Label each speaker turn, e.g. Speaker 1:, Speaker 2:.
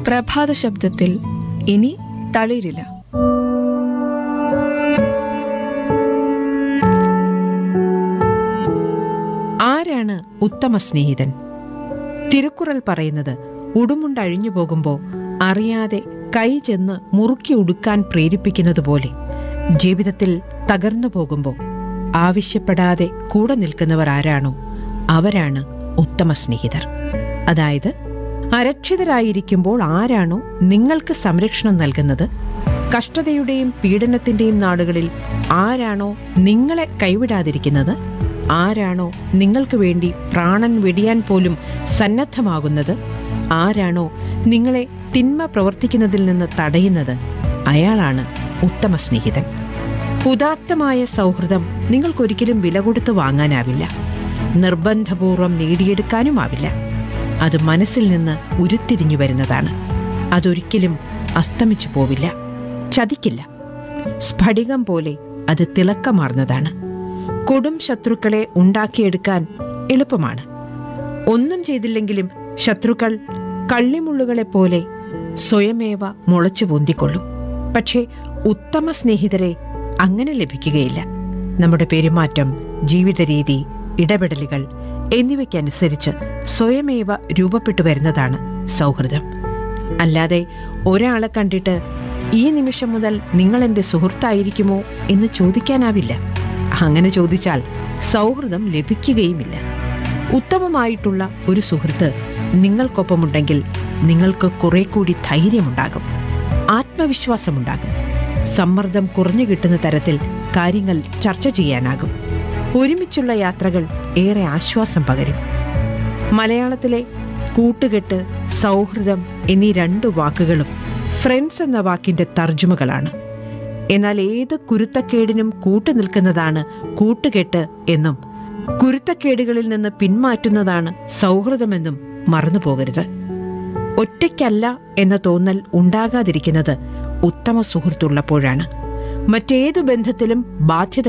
Speaker 1: പ്രഭാത ശബ്ദത്തിൽ ഇനി തളിരില്ല
Speaker 2: ആരാണ് ഉത്തമ സ്നേഹിതൻ തിരുക്കുറൽ പറയുന്നത് ഉടുമുണ്ടഴിഞ്ഞു പോകുമ്പോൾ അറിയാതെ കൈ ചെന്ന് മുറുക്കി ഉടുക്കാൻ പ്രേരിപ്പിക്കുന്നതുപോലെ ജീവിതത്തിൽ തകർന്നു പോകുമ്പോൾ ആവശ്യപ്പെടാതെ കൂടെ നിൽക്കുന്നവർ ആരാണോ അവരാണ് ഉത്തമ സ്നേഹിതർ അതായത് അരക്ഷിതരായിരിക്കുമ്പോൾ ആരാണോ നിങ്ങൾക്ക് സംരക്ഷണം നൽകുന്നത് കഷ്ടതയുടെയും പീഡനത്തിന്റെയും നാടുകളിൽ ആരാണോ നിങ്ങളെ കൈവിടാതിരിക്കുന്നത് ആരാണോ നിങ്ങൾക്ക് വേണ്ടി പ്രാണൻ വെടിയാൻ പോലും സന്നദ്ധമാകുന്നത് ആരാണോ നിങ്ങളെ തിന്മ പ്രവർത്തിക്കുന്നതിൽ നിന്ന് തടയുന്നത് അയാളാണ് ഉത്തമ സ്നേഹിതൻ ഉദാത്തമായ സൗഹൃദം നിങ്ങൾക്കൊരിക്കലും വില കൊടുത്ത് വാങ്ങാനാവില്ല നിർബന്ധപൂർവം നേടിയെടുക്കാനുമാവില്ല അത് മനസ്സിൽ നിന്ന് ഉരുത്തിരിഞ്ഞു വരുന്നതാണ് അതൊരിക്കലും അസ്തമിച്ചു പോവില്ല ചതിക്കില്ല സ്ഫടികം പോലെ അത് തിളക്കമാർന്നതാണ് കൊടും ശത്രുക്കളെ ഉണ്ടാക്കിയെടുക്കാൻ എളുപ്പമാണ് ഒന്നും ചെയ്തില്ലെങ്കിലും ശത്രുക്കൾ കള്ളിമുള്ളുകളെ പോലെ സ്വയമേവ മുളച്ചു പൊന്തിക്കൊള്ളും പക്ഷേ ഉത്തമ സ്നേഹിതരെ അങ്ങനെ ലഭിക്കുകയില്ല നമ്മുടെ പെരുമാറ്റം ജീവിതരീതി ഇടപെടലുകൾ എന്നിവയ്ക്കനുസരിച്ച് സ്വയമേവ രൂപപ്പെട്ടു വരുന്നതാണ് സൗഹൃദം അല്ലാതെ ഒരാളെ കണ്ടിട്ട് ഈ നിമിഷം മുതൽ നിങ്ങൾ എൻ്റെ സുഹൃത്തായിരിക്കുമോ എന്ന് ചോദിക്കാനാവില്ല അങ്ങനെ ചോദിച്ചാൽ സൗഹൃദം ലഭിക്കുകയുമില്ല ഉത്തമമായിട്ടുള്ള ഒരു സുഹൃത്ത് നിങ്ങൾക്കൊപ്പമുണ്ടെങ്കിൽ നിങ്ങൾക്ക് കുറെ കൂടി ധൈര്യമുണ്ടാകും ആത്മവിശ്വാസമുണ്ടാകും സമ്മർദ്ദം കുറഞ്ഞു കിട്ടുന്ന തരത്തിൽ കാര്യങ്ങൾ ചർച്ച ചെയ്യാനാകും ഒരുമിച്ചുള്ള യാത്രകൾ ഏറെ ആശ്വാസം പകരും മലയാളത്തിലെ കൂട്ടുകെട്ട് സൗഹൃദം എന്നീ രണ്ട് വാക്കുകളും ഫ്രണ്ട്സ് എന്ന വാക്കിന്റെ തർജ്ജമകളാണ് എന്നാൽ ഏത് കുരുത്തക്കേടിനും കൂട്ടുനിൽക്കുന്നതാണ് കൂട്ടുകെട്ട് എന്നും കുരുത്തക്കേടുകളിൽ നിന്ന് പിന്മാറ്റുന്നതാണ് സൗഹൃദമെന്നും മറന്നു പോകരുത് ഒറ്റയ്ക്കല്ല എന്ന തോന്നൽ ഉണ്ടാകാതിരിക്കുന്നത് ഉത്തമ സുഹൃത്തുള്ളപ്പോഴാണ് മറ്റേതു ബന്ധത്തിലും ബാധ്യത